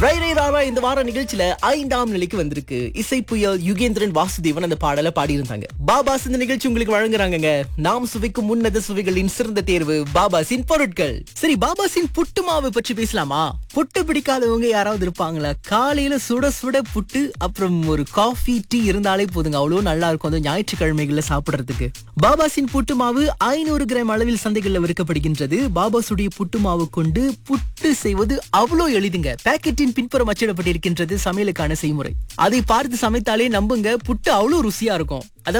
ரை ரை ராரா இந்த வார நிகழ்ச்சியில ஐந்தாம் நிலைக்கு வந்திருக்கு இசை புயல் யுகேந்திரன் வாசுதேவன் அந்த பாடலை பாடியிருந்தாங்க பாபாஸ் இந்த நிகழ்ச்சி உங்களுக்கு வழங்குறாங்கங்க நாம் சுவைக்கும் உன்னத சுவைகளின் சிறந்த தேர்வு பாபாசின் பொருட்கள் சரி பாபாசின் புட்டு மாவு பற்றி பேசலாமா புட்டு பிடிக்காதவங்க யாராவது இருப்பாங்களா காலையில சுட சுட புட்டு அப்புறம் ஒரு காஃபி டீ இருந்தாலே போதுங்க அவ்வளவு நல்லா இருக்கும் அந்த ஞாயிற்றுக்கிழமைகள்ல சாப்பிடுறதுக்கு பாபாசின் புட்டு மாவு ஐநூறு கிராம் அளவில் சந்தைகள்ல விற்கப்படுகின்றது பாபாசுடைய புட்டு மாவு கொண்டு புட்டு செய்வது அவ்வளோ எளிதுங்க பாக்கெட்டின் பின்புறம் அச்சிடப்பட்டிருக்கின்றது சமையலுக்கான செய்முறை அதை பார்த்து சமைத்தாலே நம்புங்க புட்டு அவ்வளோ ருசியா இருக்கும் அதாவது